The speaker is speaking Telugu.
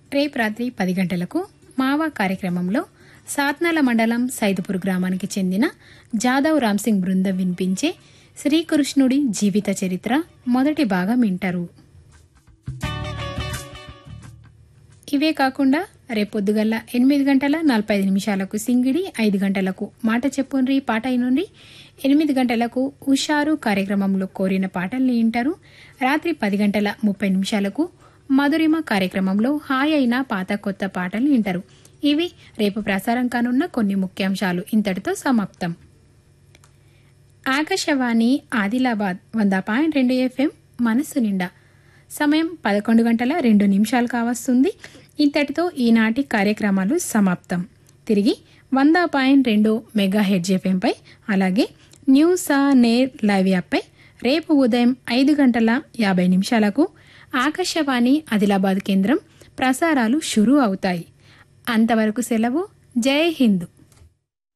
రేపు రాత్రి పది గంటలకు మావా కార్యక్రమంలో సాత్నాల మండలం సైదుపూర్ గ్రామానికి చెందిన జాదవ్ రామ్సింగ్ బృందం వినిపించే శ్రీకృష్ణుడి జీవిత చరిత్ర మొదటి భాగం వింటారు ఇవే కాకుండా రేపొద్దుగల్ల ఎనిమిది గంటల నలభై ఐదు నిమిషాలకు సింగిడి ఐదు గంటలకు మాట చెప్పుండ్రి పాట అయినుండి ఎనిమిది గంటలకు ఉషారు కార్యక్రమంలో కోరిన పాటల్ని వింటారు రాత్రి పది గంటల ముప్పై నిమిషాలకు మధురిమ కార్యక్రమంలో హాయ్ అయిన పాత కొత్త పాటలు వింటారు ఇవి రేపు ప్రసారం కానున్న కొన్ని ముఖ్యాంశాలు ఇంతటితో సమాప్తం ఆకాశవాణి ఆదిలాబాద్ వంద పాయింట్ రెండు ఎఫ్ఎం మనస్సు నిండా సమయం పదకొండు గంటల రెండు నిమిషాలు కావస్తుంది ఇంతటితో ఈనాటి కార్యక్రమాలు సమాప్తం తిరిగి వంద పాయింట్ రెండు మెగా హెడ్జ్ ఎఫ్ఎంపై అలాగే న్యూస్ ఆ నేర్ లైవ్ యాప్పై రేపు ఉదయం ఐదు గంటల యాభై నిమిషాలకు ఆకాశవాణి ఆదిలాబాద్ కేంద్రం ప్రసారాలు షురూ అవుతాయి అంతవరకు సెలవు జై హింద్